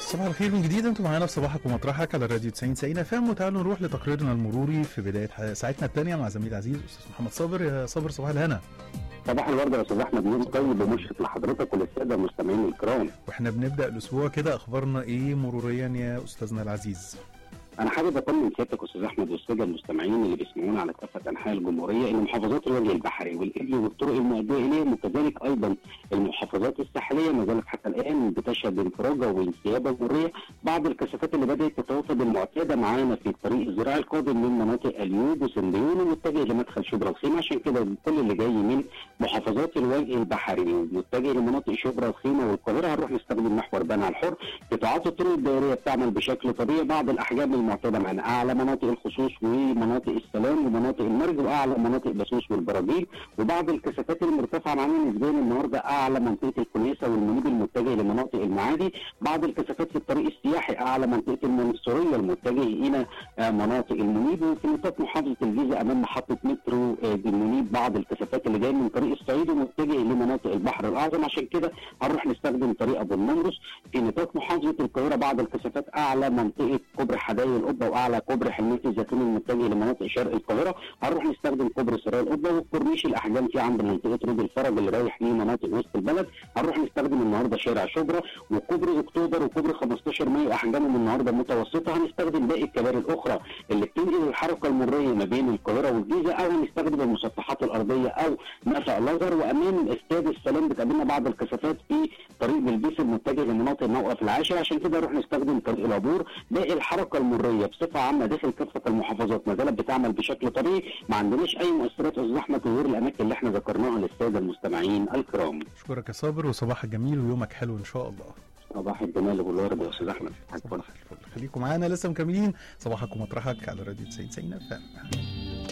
صباح الخير من جديد انتم معانا في صباحك ومطرحك على راديو 90 90 فهم وتعالوا نروح لتقريرنا المروري في بدايه ح- ساعتنا الثانيه مع زميل عزيز استاذ محمد صابر يا صابر صباح الهنا صباح الورد يا استاذ احمد يوم طيب ومشرق لحضرتك وللساده المستمعين الكرام واحنا بنبدا الاسبوع كده اخبارنا ايه مروريا يا استاذنا العزيز انا حابب اطمن سيادتك استاذ احمد والساده المستمعين اللي بيسمعونا على كافه انحاء الجمهوريه ان محافظات الوجه البحري والابلي والطرق المؤديه اليهم وكذلك ايضا المحافظات الساحليه ما زالت حتى الان بتشهد انفراجه وانسيابه مروريه بعض الكثافات اللي بدات تتوافد المعتاده معانا في الطريق الزراعي القادم من مناطق اليوب وسنديون ومتجه لمدخل شبرا الخيمه عشان كده كل اللي جاي من محافظات الوجه البحري ومتجه لمناطق شبرا الخيمه والقاهره هنروح نستخدم محور بنها الحر قطاعات الطرق الدائريه بتعمل بشكل طبيعي بعض الاحجام المعتاده معنا اعلى مناطق الخصوص ومناطق السلام ومناطق المرج واعلى مناطق بسوس والبراجيل وبعض الكثافات المرتفعه معانا نسبيا النهارده اعلى منطقه الكنيسه والمنيب المتجه لمناطق المعادي بعض الكثافات في الطريق السياحي اعلى منطقه المنصوريه المتجه الى آه، مناطق المنيب وفي نطاق محافظه الجيزه امام محطه مترو آه، المنيب بعض الكثافات اللي جايه من طريق الصعيد ومتجه لمناطق البحر الاعظم عشان كده هنروح نستخدم طريق ابو النمرس في نطاق محافظه القاهره بعض الكثافات اعلى منطقه كوبري حدائق القبه واعلى كوبري حلميه الزيتون المتجه لمناطق شرق القاهره هنروح نستخدم كوبري سرايا القبه والكورنيش الاحجام فيه عند منطقه رود الفرج اللي رايح لمناطق وسط البلد هنروح نستخدم النهارده شارع شبرا وكوبري اكتوبر وكوبري 15 مايو احجامهم النهارده متوسطه هنستخدم باقي الكباري الاخرى اللي بتنقل الحركه المريه ما بين القاهره والجيزه او هنستخدم المسطحات الارضيه او نفق الازهر وامام استاد السلام بتقابلنا بعض الكثافات في طريق بلبيس المتجه لمناطق موقف العاشر عشان كده نروح نستخدم طريق العبور باقي الحركه المريه بصفه عامه داخل كافه المحافظات ما زالت بتعمل بشكل طبيعي ما عندناش اي مؤثرات او زحمه غير الاماكن اللي احنا ذكرناها للساده المستمعين الكرام اشكرك يا صابر وصباحك جميل ويومك حلو ان شاء الله صباح الجمال والورد يا استاذ احمد صباح الفل خليكم معانا لسه مكملين صباحك ومطرحك على راديو 90 90 فهم